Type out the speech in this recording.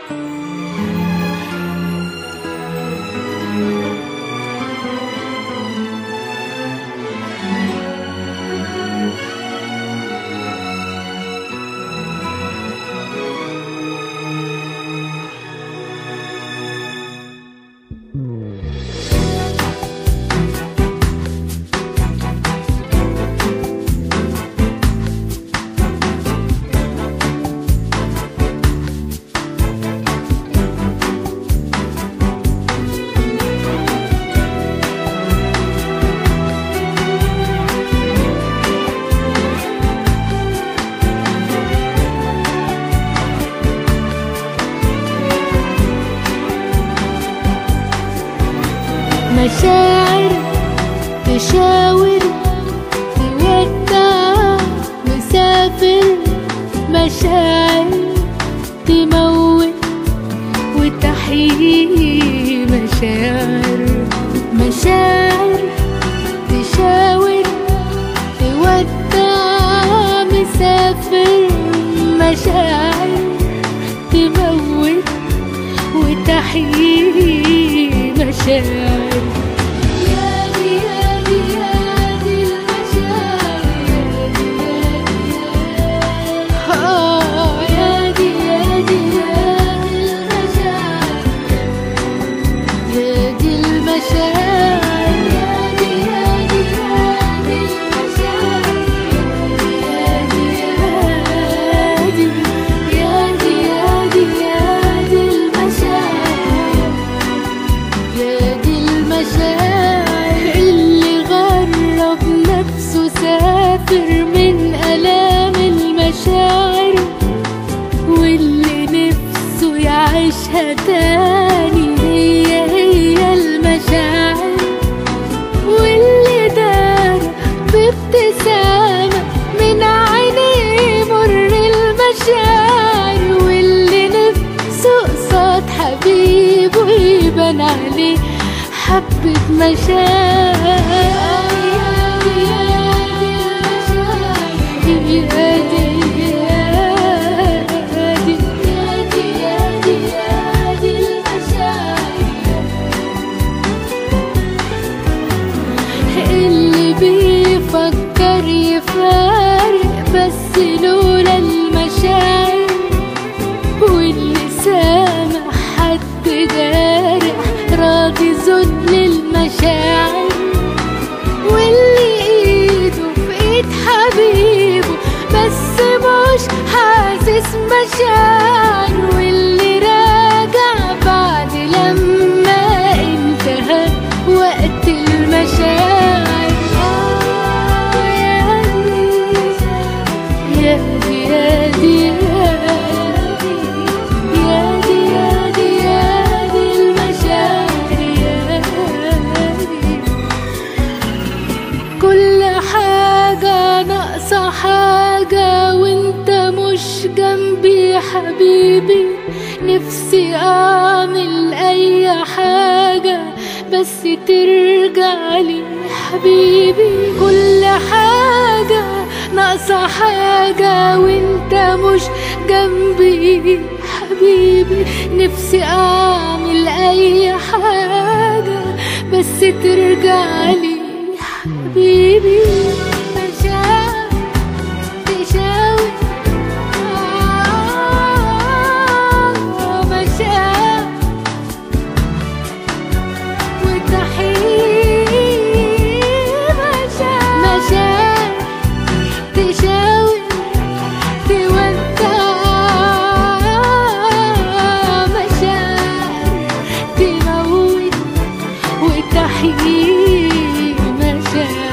مشاعر تشاور تودع مسافر مشاعر تموت وتحيي مشاعر مشاعر تشاور تودع مسافر مشاعر تموت وتحيي مشاعر يا دي يا دي يا دي المشاعر يا دي يا دي يا دي المشاعر يا دي المشاعر يا دي يا دي يا دي المشاعر يا دي يا دي يا دي يا دي المشاعر يا دي المشاعر اللي غرب نفسه سافر من آلام المشاعر واللي نفسه يعيشها تاني هي هي المشاعر واللي دار بابتسامة من عينيه مر المشاعر واللي نفسه قصاد حبيبه يبان عليه حبة مشاعر يا دي يا دي يا دي يا دي يا دي المشاعر اللي بيفكر يفارق بس لولا المشاعر واللي سامع حد جارح راضي ذل المشاعر واللي ايده في ايد حبيبه بس مش حاسس مشاعر واللي راجع بعد لما انتهى وقت المشاعر آه يا دي يا دي يا دي يا دي يا دي يا دي المشاعر يا دي كل حاجة ناقصة حاجة وانت مش جنبي حبيبي نفسي اعمل اي حاجة بس ترجع لي حبيبي كل حاجة ناقصة حاجة وانت مش جنبي حبيبي نفسي اعمل اي حاجة بس ترجع لي حبيبي مشاعر تشاور آه، مشاعر وتحيي مشاعر مشاعر تشاور تودع مشاعر تموت وتحيي مشاعر